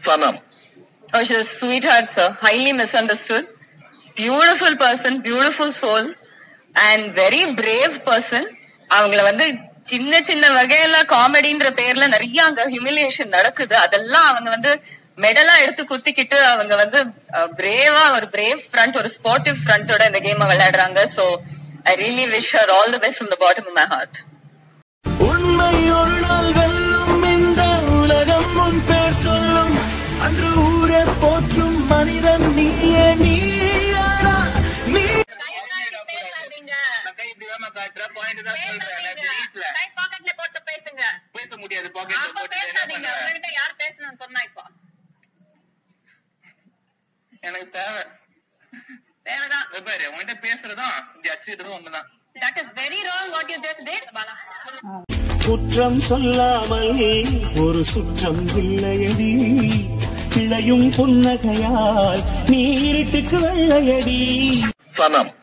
Sanam. Oh, she's a sweetheart, sir. Highly misunderstood. Beautiful person, beautiful soul, and very brave person. அவங்கள வந்து சின்ன சின்ன வகையில காமெடின்ற பேர்ல நிறைய அங்க ஹியூமிலியேஷன் நடக்குது அதெல்லாம் அவங்க வந்து மெடலா எடுத்து குத்திக்கிட்டு அவங்க வந்து பிரேவா ஒரு பிரேவ் ஃப்ரண்ட் ஒரு ஸ்போர்ட்டிவ் ஃப்ரண்டோட இந்த கேம் விளையாடுறாங்க so I really wish her all the best from the bottom of my heart உண்மை ஒரு நாள் வெல்லும் இந்த உலகம் உன் பேர் சொல்லும் அன்று ஊரே போற்றும் மனிதன் நீயே நீயானா நீ கை இப்படிதாம்மா காட்டுற, point தான் சொல்றேன். எனக்கு வீட்ல பேச முடியாது pocket ல போட்டு என்ன பண்ணுவ? எனக்கு தேவை இதை பாரு, உன்கிட்ட பேசுறதும் இப்படி அச்சுக்கிறதும் ஒண்ணுதான் That is very wrong what you just did, Bala. குற்றம் சொல்லாமல் ஒரு சுற்றம் இல்லையடி இளையும் புன்னகையால் நீ இருட்டுக்கு வெள்ளையடி Sanam.